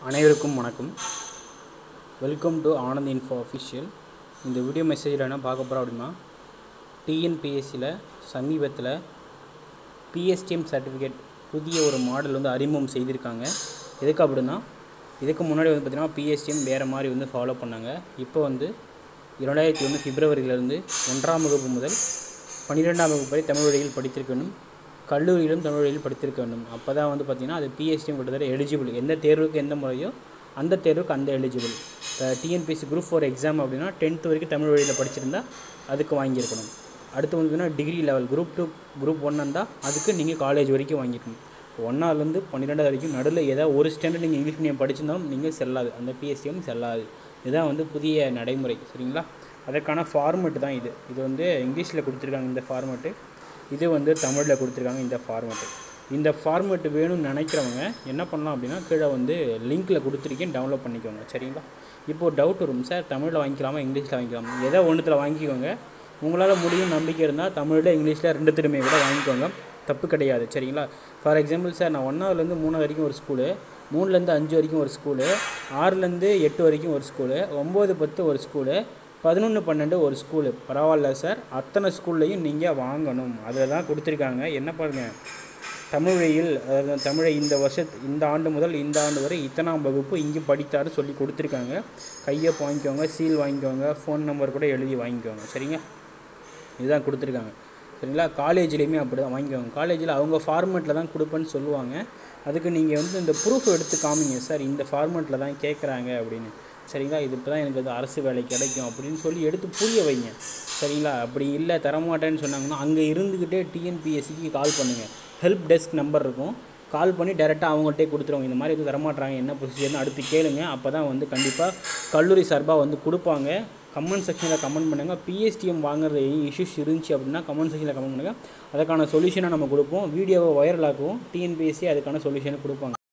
அனைவருக்கும் வணக்கம் welcome to Anand info official இந்த வீடியோ மெசேஜில் என்ன பார்க்க போகிறோம் அப்படின்னா டிஎன்பிஎஸ்சியில் சமீபத்தில் பிஎஸ்டிஎம் சர்டிஃபிகேட் புதிய ஒரு மாடல் வந்து அறிமுகம் செய்திருக்காங்க எதுக்கு அப்படின்னா இதுக்கு முன்னாடி வந்து பார்த்திங்கன்னா பிஎஸ்டிஎம் வேறு மாதிரி வந்து ஃபாலோ பண்ணாங்க இப்போ வந்து இரண்டாயிரத்தி ஒன்று பிப்ரவரியிலிருந்து ஒன்றாம் வகுப்பு முதல் பன்னிரெண்டாம் வகுப்பு வரை தமிழ் வழியில் படித்திருக்க வேண்டும் கல்லூரியிலும் தமிழ் வழியில் படித்திருக்க வேண்டும் அப்போ தான் வந்து பார்த்திங்கன்னா அது பிஎஸ்டிஎம் கிட்டத்தட்ட எலிஜிபிள் எந்த தேர்வுக்கு எந்த முறையோ அந்த தேர்வுக்கு அந்த எலிஜிபிள் இப்போ டிஎன்பிஎஸ்சி குரூப் ஃபோர் எக்ஸாம் அப்படின்னா டென்த்து வரைக்கும் தமிழ் வழியில் படிச்சிருந்தா அதுக்கு வாங்கியிருக்கணும் அடுத்து வந்து பார்த்தீங்கன்னா degree level group two group one இருந்தால் அதுக்கு நீங்கள் காலேஜ் வரைக்கும் வாங்கிக்கணும் ஒன்றாலேருந்து பன்னிரெண்டாவது வரைக்கும் நடுவில் ஏதாவது ஒரு ஸ்டாண்டர்ட் நீங்கள் இங்கிலீஷ் மீடியம் படிச்சிருந்தாலும் நீங்கள் செல்லாது அந்த பிஎஸ்சிஎம் செல்லாது இதுதான் வந்து புதிய நடைமுறை சரிங்களா அதற்கான ஃபார்மெட் தான் இது இது வந்து இங்கிலீஷில் கொடுத்துருக்காங்க இந்த ஃபார்மெட்டு இது வந்து தமிழில் கொடுத்துருக்காங்க இந்த ஃபார்மெட்டு இந்த ஃபார்மெட் வேணும்னு நினைக்கிறவங்க என்ன பண்ணலாம் அப்படின்னா கீழே வந்து லிங்க்கில் கொடுத்துருக்கேன் டவுன்லோட் பண்ணிக்கோங்க சரிங்களா இப்போ ஒரு டவுட் வரும் சார் தமிழில் வாங்கிக்கலாமா இங்கிலீஷில் வாங்கிக்கலாமா ஏதோ ஒன்றுத்தில் வாங்கிக்கோங்க உங்களால் முடியும் நம்பிக்கை இருந்தால் தமிழில் இங்கிலீஷில் ரெண்டு திரும்பிய கூட வாங்கிக்கோங்க தப்பு கிடையாது சரிங்களா ஃபார் எக்ஸாம்பிள் சார் நான் ஒன்றாவதுலேருந்து மூணாவது வரைக்கும் ஒரு ஸ்கூலு மூணுலேருந்து அஞ்சு வரைக்கும் ஒரு ஸ்கூலு ஆறுலேருந்து எட்டு வரைக்கும் ஒரு ஸ்கூலு ஒம்பது பத்து ஒரு ஸ்கூலு பதினொன்று பன்னெண்டு ஒரு ஸ்கூலு பரவாயில்ல சார் அத்தனை ஸ்கூல்லையும் நீங்கள் வாங்கணும் அதில் தான் கொடுத்துருக்காங்க என்ன பாருங்கள் தமிழ் வழியில் அதாவது தமிழை இந்த வருஷத்து இந்த ஆண்டு முதல் இந்த ஆண்டு வரை இத்தனாம் வகுப்பு இங்கே படித்தாரு சொல்லி கொடுத்துருக்காங்க கையை வாங்கிக்கோங்க சீல் வாங்கிக்கோங்க ஃபோன் நம்பர் கூட எழுதி வாங்கிக்கோங்க சரிங்க இதுதான் கொடுத்துருக்காங்க சரிங்களா காலேஜ்லேயுமே அப்படி தான் வாங்கிக்கோங்க காலேஜில் அவங்க ஃபார்மெட்டில் தான் கொடுப்பேன்னு சொல்லுவாங்க அதுக்கு நீங்கள் வந்து இந்த ப்ரூஃப் எடுத்து காமிங்க சார் இந்த ஃபார்மெட்டில் தான் கேட்குறாங்க அப்படின்னு சரிங்களா இது இப்போ தான் எனக்கு அது அரசு வேலை கிடைக்கும் அப்படின்னு சொல்லி எடுத்து புரிய வைங்க சரிங்களா அப்படி இல்லை தரமாட்டேன்னு சொன்னாங்கன்னா அங்கே இருந்துக்கிட்டே டிஎன்பிஎஸ்சிக்கு கால் பண்ணுங்கள் ஹெல்ப் டெஸ்க் நம்பர் இருக்கும் கால் பண்ணி டேரெக்டாக அவங்கள்ட்டே கொடுத்துருவாங்க இந்த மாதிரி எதுவும் தரமாட்றாங்க என்ன ப்ரொசீஜர்னு அடுத்து கேளுங்க அப்போ தான் வந்து கண்டிப்பாக கல்லூரி சார்பாக வந்து கொடுப்பாங்க கமெண்ட் செக்ஷனில் கமெண்ட் பண்ணுங்கள் பிஎஸ்டிஎம் வாங்குறது இஷ்யூஸ் இருந்துச்சு அப்படின்னா கமெண்ட் செக்ஷனில் கமெண்ட் பண்ணுங்கள் அதுக்கான சொல்யூஷனை நம்ம கொடுப்போம் வீடியோவை வைரல் ஆக்குவோம் டிஎன்பிஎஸ்சி அதுக்கான சொல்யூஷனை கொடுப்பாங்க